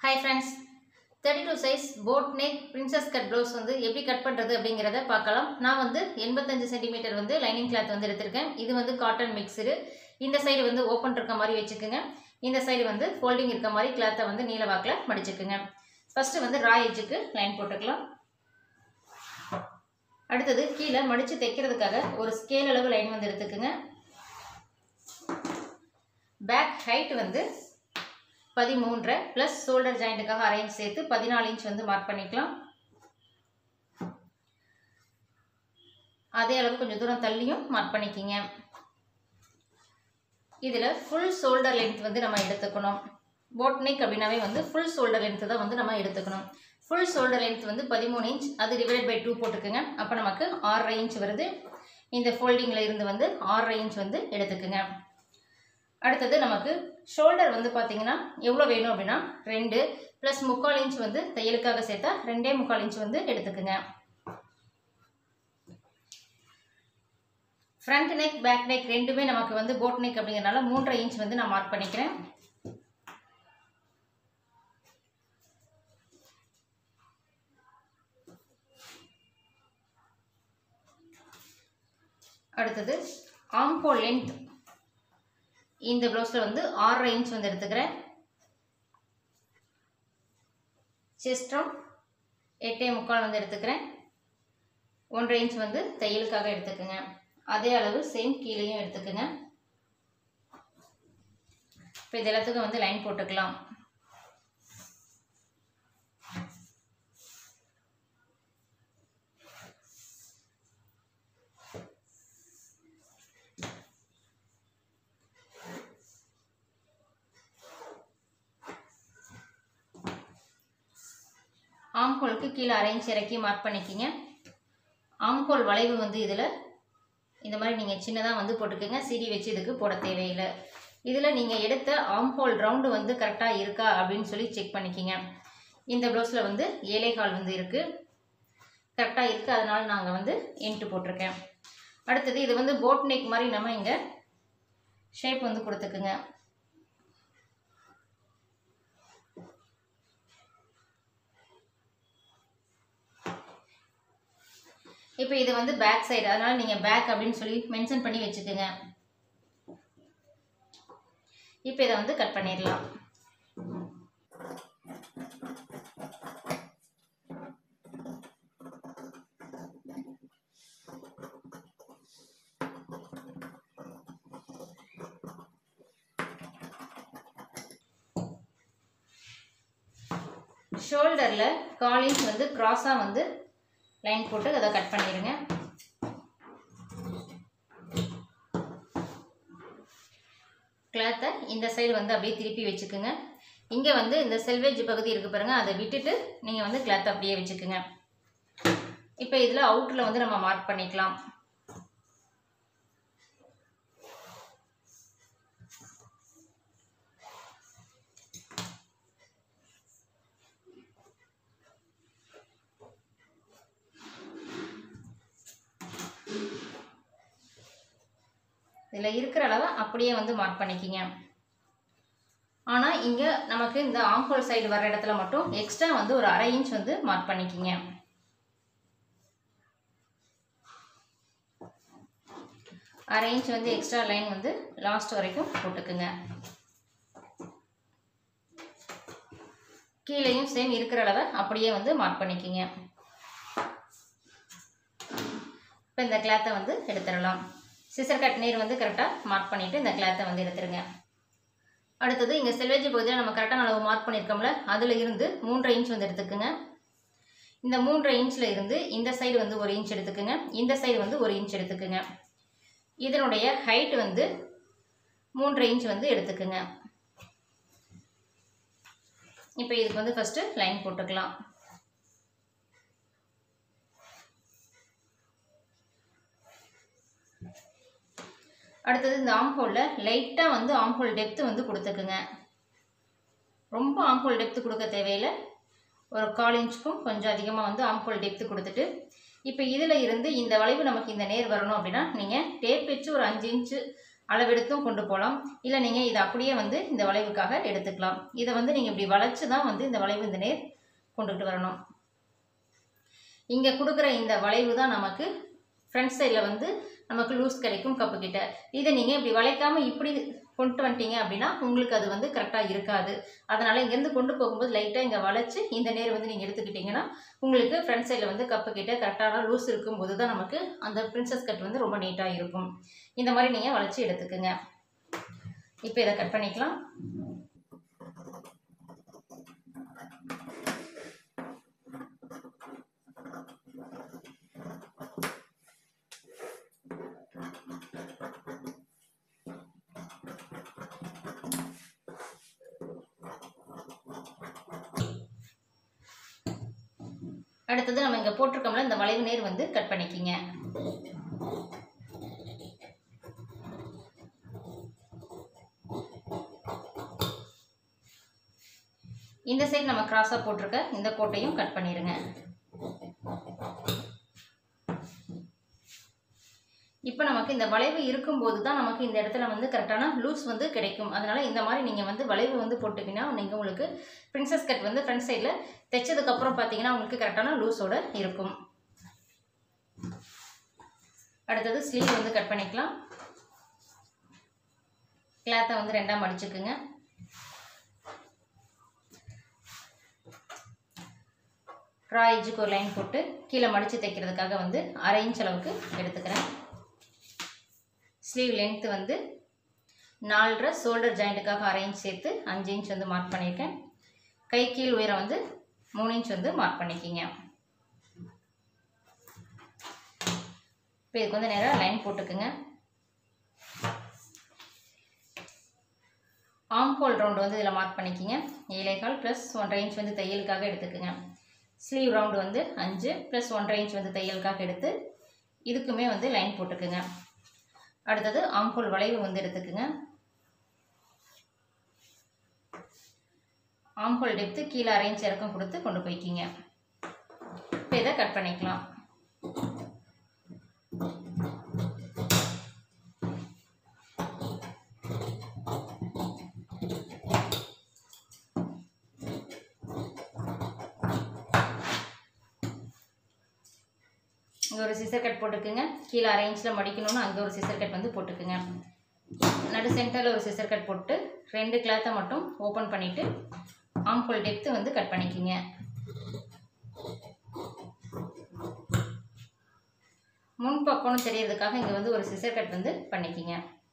hi friends thirty two size boat neck princess cut blouse வந்து எப்படி cut பண்ணுறது அப்படிங்கிறத பார்க்கலாம் நான் வந்து எண்பத்தஞ்சு சென்டிமீட்டர் வந்து லைனிங் கிளாத் வந்து எடுத்திருக்கேன் இது வந்து காட்டன் மிக்ஸடு இந்த சைடு வந்து ஓப்பன் இருக்க மாதிரி வச்சுக்கோங்க இந்த சைடு வந்து ஃபோல்டிங் இருக்க மாதிரி கிளாத்தை வந்து நீல வாக்கில் மடிச்சுக்குங்க ஃபஸ்ட்டு வந்து ரா எஜ்ஜுக்கு லைன் போட்டுக்கலாம் அடுத்தது கீழே மடித்து தைக்கிறதுக்காக ஒரு ஸ்கேல் அளவு லைன் வந்து எடுத்துக்குங்க பேக் ஹைட் வந்து பதிமூன்றரை ப்ளஸ் ஷோல்டர் ஜாயிண்ட்டுக்காக அரை இன்ச் சேர்த்து பதினாலு இன்ச் வந்து மார்க் பண்ணிக்கலாம் அதே அளவு கொஞ்சம் தூரம் தள்ளியும் மார்க் பண்ணிக்கிங்க இதில் ஃபுல் ஷோல்டர் லென்த் வந்து நம்ம எடுத்துக்கணும் போட் நெக் அப்படின்னாவே வந்து ஃபுல் ஷோல்டர் லென்த் தான் வந்து நம்ம எடுத்துக்கணும் ஃபுல் ஷோல்டர் லென்த் வந்து பதிமூணு இன்ச் அது டிவைட் பை டூ போட்டுக்குங்க அப்போ நமக்கு ஆறரை இன்ச் வருது இந்த ஃபோல்டிங்கில் இருந்து வந்து ஆறரை இன்ச் வந்து எடுத்துக்குங்க அடுத்தது நமக்கு ஷோல்டர் வந்து பார்த்தீங்கன்னா எவ்வளோ வேணும் அப்படின்னா ரெண்டு ப்ளஸ் முக்கால் இன்ச் வந்து தையலுக்காக சேர்த்தா ரெண்டே முக்கால் இன்ச் வந்து எடுத்துக்குங்க ஃப்ரண்ட் நெக் பேக் நெக் ரெண்டுமே நமக்கு வந்து போட் நெக் அப்படிங்கிறனால மூன்றரை இன்ச் வந்து நான் மார்க் பண்ணிக்கிறேன் அடுத்தது ஆம்போல் லென்த் இந்த ப்ளவுஸில் வந்து ஆறரை இன்ச் வந்து எடுத்துக்கிறேன் செஸ்ட்ரம் எட்டே முக்கால் வந்து எடுத்துக்கிறேன் ஒன்றரை இன்ச் வந்து தையலுக்காக எடுத்துக்கோங்க அதே அளவு சேம் கீழேயும் எடுத்துக்கோங்க இப்போ இது எல்லாத்துக்கும் வந்து லைன் போட்டுக்கலாம் ஆம்கோலுக்கு கீழே அரைஞ்சி இறக்கி மார்க் பண்ணிக்கிங்க ஆம்கோல் வளைவு வந்து இதில் இந்த மாதிரி நீங்கள் சின்னதாக வந்து போட்டுக்கோங்க சிடி வச்சு இதுக்கு போட தேவையில்லை இதில் நீங்கள் எடுத்த ஆம்ஹோல் ரவுண்டு வந்து கரெக்டாக இருக்கா அப்படின்னு சொல்லி செக் பண்ணிக்கிங்க இந்த ப்ளவுஸில் வந்து ஏழை கால் வந்து இருக்குது கரெக்டாக இருக்குது அதனால் நாங்கள் வந்து என்ட்டு போட்டிருக்கேன் அடுத்தது இது வந்து போட் நெக் மாதிரி நம்ம இங்கே ஷேப் வந்து கொடுத்துக்குங்க இப்போ இது வந்து பேக் சைடு அதனால் நீங்கள் பேக் அப்படின்னு சொல்லி மென்ஷன் பண்ணி வச்சுக்கோங்க இப்போ இதை வந்து கட் பண்ணிடலாம் ஷோல்டரில் கால் இன்ச் வந்து க்ராஸாக வந்து லைன் போட்டு அதை கட் பண்ணிடுங்க கிளாத்தை இந்த சைடு வந்து அப்படியே திருப்பி வச்சுக்கோங்க இங்கே வந்து இந்த செல்வேஜ் பகுதி இருக்குது பாருங்கள் அதை விட்டுட்டு நீங்கள் வந்து கிளாத்தை அப்படியே வச்சுக்கோங்க இப்போ இதில் அவுட்டரில் வந்து நம்ம மார்க் பண்ணிக்கலாம் இதில் இருக்கிற அளவை அப்படியே வந்து மார்க் பண்ணிக்கிங்க ஆனால் இங்கே நமக்கு இந்த ஆம்ஹோல் சைடு வர இடத்துல மட்டும் எக்ஸ்ட்ரா வந்து ஒரு அரை இன்ச் வந்து மார்க் பண்ணிக்கிங்க அரை இன்ச் வந்து எக்ஸ்ட்ரா லைன் வந்து லாஸ்ட் வரைக்கும் போட்டுக்குங்க கீழேயும் சேம் இருக்கிற அளவை அப்படியே வந்து மார்க் பண்ணிக்கிங்க இப்போ இந்த கிளாத்தை வந்து எடுத்துடலாம் சிசர் கட் நீர் வந்து கரெக்டாக மார்க் பண்ணிவிட்டு இந்த கிளாத்தை வந்து எடுத்துருங்க அடுத்தது இங்கே செல்வேஜ் பகுதியில் நம்ம கரெக்டான அளவு மார்க் பண்ணியிருக்கோம்ல அதில் இருந்து மூன்றரை இன்ச் வந்து எடுத்துக்குங்க இந்த மூன்றரை இன்ச்சில் இருந்து இந்த சைடு வந்து ஒரு இன்ச் எடுத்துக்குங்க இந்த சைடு வந்து ஒரு இன்ச் எடுத்துக்குங்க இதனுடைய ஹைட் வந்து மூன்றரை இன்ச் வந்து எடுத்துக்குங்க இப்போ இதுக்கு வந்து ஃபஸ்ட்டு லைன் போட்டுக்கலாம் அடுத்தது இந்த ஆம்ஹோலில் லைட்டாக வந்து ஆம்ஹோல் டெப்த்து வந்து கொடுத்துக்குங்க ரொம்ப ஆம்ஹோல் டெப்த்து கொடுக்க தேவையில்லை ஒரு கால் இன்ச்சுக்கும் கொஞ்சம் அதிகமாக வந்து ஆம்ஹோல் டெப்த்து கொடுத்துட்டு இப்போ இதில் இருந்து இந்த வளைவு நமக்கு இந்த நேர் வரணும் அப்படின்னா நீங்கள் டேப் வச்சு ஒரு அஞ்சு இன்ச்சு அளவெடுத்தும் கொண்டு போகலாம் இல்லை நீங்கள் இதை அப்படியே வந்து இந்த வளைவுக்காக எடுத்துக்கலாம் இதை வந்து நீங்கள் இப்படி வளைச்சு தான் வந்து இந்த வளைவு இந்த நேர் கொண்டுகிட்டு வரணும் இங்கே கொடுக்குற இந்த வளைவு தான் நமக்கு ஃப்ரண்ட் சைடில் வந்து நமக்கு லூஸ் கிடைக்கும் கப்பு கிட்ட இதை நீங்கள் இப்படி வளைக்காமல் இப்படி கொண்டு வந்துட்டீங்க அப்படின்னா உங்களுக்கு அது வந்து கரெக்டாக இருக்காது அதனால் இங்கேருந்து கொண்டு போகும்போது லைட்டாக இங்கே வளைச்சு இந்த நேர் வந்து நீங்கள் எடுத்துக்கிட்டிங்கன்னா உங்களுக்கு ஃப்ரண்ட் சைடில் வந்து கப்பு கிட்ட கரெக்டான லூஸ் இருக்கும்போது தான் நமக்கு அந்த பிரின்சஸ் கட் வந்து ரொம்ப நீட்டாக இருக்கும் இந்த மாதிரி நீங்கள் வளைச்சி எடுத்துக்குங்க இப்போ இதை கட் பண்ணிக்கலாம் அடுத்தது நம்ம இங்கே போட்டிருக்கோம்ல இந்த வளைவு நேர் வந்து கட் பண்ணிக்கிங்க இந்த சைடு நம்ம கிராஸாக போட்டிருக்க இந்த கோட்டையும் கட் பண்ணிடுங்க இப்போ நமக்கு இந்த வளைவு இருக்கும்போது தான் நமக்கு இந்த இடத்துல வந்து கரெக்டான லூஸ் வந்து கிடைக்கும் அதனால் இந்த மாதிரி நீங்கள் வந்து வளைவு வந்து போட்டுக்கிங்கன்னா நீங்கள் உங்களுக்கு பிரின்சஸ் கட் வந்து ஃப்ரண்ட் சைடில் தைச்சதுக்கப்புறம் பார்த்தீங்கன்னா உங்களுக்கு கரெக்டான லூஸோட இருக்கும் அடுத்தது ஸ்லீவ் வந்து கட் பண்ணிக்கலாம் கிளாத்தை வந்து ரெண்டாக மடிச்சுக்குங்க ட்ரா எஜுக்கு ஒரு லைன் போட்டு கீழே மடித்து தைக்கிறதுக்காக வந்து அரை இன்ச் அளவுக்கு எடுத்துக்கிறேன் ஸ்லீவ் லென்த்து வந்து நாலரை ஷோல்டர் ஜாயிண்ட்டுக்காக அரை இன்ச் சேர்த்து அஞ்சு இன்ச் வந்து மார்க் பண்ணியிருக்கேன் கை கீழ் உயரம் வந்து மூணு இன்ச் வந்து மார்க் பண்ணிக்கிங்க இப்போ இதுக்கு வந்து நேராக லைன் போட்டுக்குங்க ஆம் ஹோல் ரவுண்டு வந்து இதில் மார்க் பண்ணிக்கிங்க ஏழைக்கால் ப்ளஸ் ஒன்றரை இன்ச் வந்து தையலுக்காக எடுத்துக்குங்க ஸ்லீவ் ரவுண்டு வந்து அஞ்சு ப்ளஸ் ஒன்றரை இன்ச் வந்து தையலுக்காக எடுத்து இதுக்குமே வந்து லைன் போட்டுக்குங்க அடுத்தது ஆம்ஹோல் வளைவு வந்து எடுத்துக்குங்க ஆம்ஹோல் டெப்த்து கீழே அரை இன்ச் இறக்கம் கொடுத்து கொண்டு போய்க்கிங்க இப்போ இதை கட் பண்ணிக்கலாம் இங்கே ஒரு சிசர் கட் போட்டுக்குங்க கீழே அரை இன்ச்சில் மடிக்கணும்னு அங்கே ஒரு சிசர் கட் வந்து போட்டுக்குங்க நடு சென்டரில் ஒரு சிசர் கட் போட்டு ரெண்டு கிளாத்தை மட்டும் ஓப்பன் பண்ணிவிட்டு ஆம்ஹோல் டெப்த்து வந்து கட் பண்ணிக்கிங்க முன் பக்கம்னு தெரியறதுக்காக இங்கே வந்து ஒரு சிசர் கட் வந்து பண்ணிக்கிங்க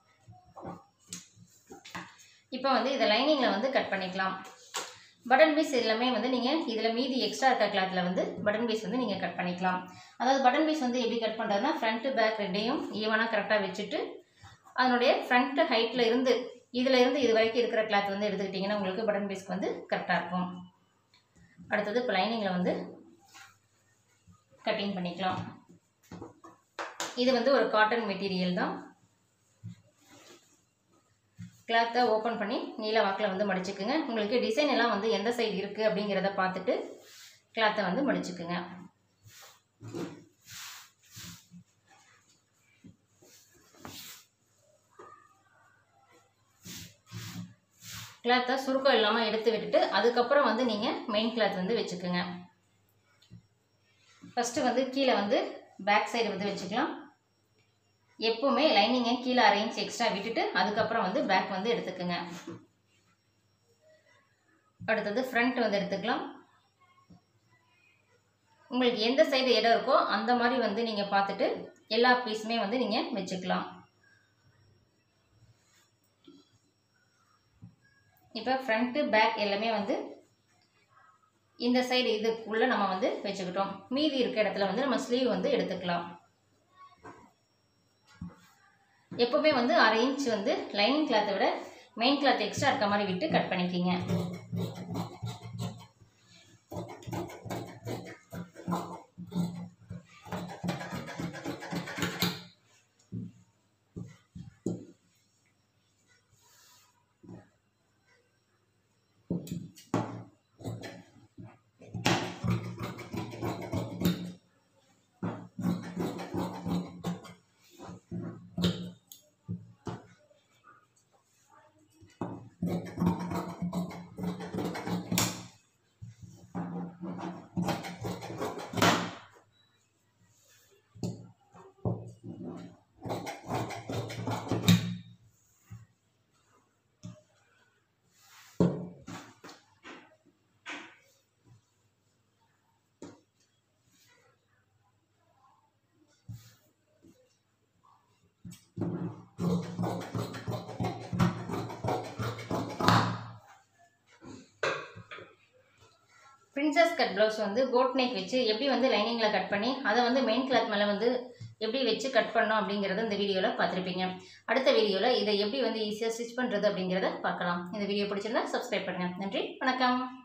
இப்போ வந்து இதை லைனிங்கில் வந்து கட் பண்ணிக்கலாம் பட்டன் பீஸ் எல்லாமே வந்து நீங்கள் இதில் மீதி எக்ஸ்ட்ரா இருக்க கிளாத்தில் வந்து பட்டன் பீஸ் வந்து நீங்கள் கட் பண்ணிக்கலாம் அதாவது பட்டன் பீஸ் வந்து எப்படி கட் பண்ணுறதுனா ஃப்ரண்ட்டு பேக் ரெண்டையும் ஈவனாக கரெக்டாக வச்சுட்டு அதனுடைய ஃப்ரண்ட்டு ஹைட்டில் இருந்து இதில் இருந்து இது வரைக்கும் இருக்கிற கிளாத் வந்து எடுத்துக்கிட்டிங்கன்னா உங்களுக்கு பட்டன் பீஸ்க்கு வந்து கரெக்டாக இருக்கும் அடுத்தது இப்போ லைனிங்கில் வந்து கட்டிங் பண்ணிக்கலாம் இது வந்து ஒரு காட்டன் மெட்டீரியல் தான் கிளாத்தை ஓப்பன் பண்ணி நீல வாக்கில் வந்து மடிச்சுக்குங்க உங்களுக்கு டிசைன் எல்லாம் வந்து எந்த சைடு இருக்குது அப்படிங்கிறத பார்த்துட்டு கிளாத்தை வந்து மடிச்சுக்குங்க கிளாத்தை சுருக்கம் இல்லாமல் எடுத்து விட்டுட்டு அதுக்கப்புறம் வந்து நீங்கள் மெயின் கிளாத் வந்து வச்சுக்கோங்க ஃபஸ்ட்டு வந்து கீழே வந்து பேக் சைடு வந்து வச்சுக்கலாம் எப்போவுமே லைனிங்கை கீழே அரை இன்ச் எக்ஸ்ட்ரா விட்டுட்டு அதுக்கப்புறம் வந்து பேக் வந்து எடுத்துக்கோங்க அடுத்தது ஃப்ரண்ட் வந்து எடுத்துக்கலாம் உங்களுக்கு எந்த சைடு இடம் இருக்கோ அந்த மாதிரி வந்து நீங்கள் பார்த்துட்டு எல்லா பீஸுமே வந்து நீங்கள் வச்சுக்கலாம் இப்போ ஃப்ரண்ட்டு பேக் எல்லாமே வந்து இந்த சைடு இதுக்குள்ளே நம்ம வந்து வச்சுக்கிட்டோம் மீதி இருக்க இடத்துல வந்து நம்ம ஸ்லீவ் வந்து எடுத்துக்கலாம் எப்போவுமே வந்து அரை இன்ச் வந்து லைனிங் கிளாத்தை விட மெயின் கிளாத் எக்ஸ்ட்ரா இருக்க மாதிரி விட்டு கட் பண்ணிக்கிங்க பிரின்சஸ் கட் ப்ளவுஸ் வந்து போட் நெக் வச்சு எப்படி வந்து லைனிங்கில் கட் பண்ணி அதை வந்து மெயின் கிளாத் மேலே வந்து எப்படி வச்சு கட் பண்ணோம் அப்படிங்கிறத இந்த வீடியோவில் பார்த்துருப்பீங்க அடுத்த வீடியோவில் இதை எப்படி வந்து ஈஸியாக ஸ்டிச் பண்ணுறது அப்படிங்கிறத பார்க்கலாம் இந்த வீடியோ பிடிச்சிருந்தா சப்ஸ்கிரைப் பண்ணுங்கள் நன்றி வணக்கம்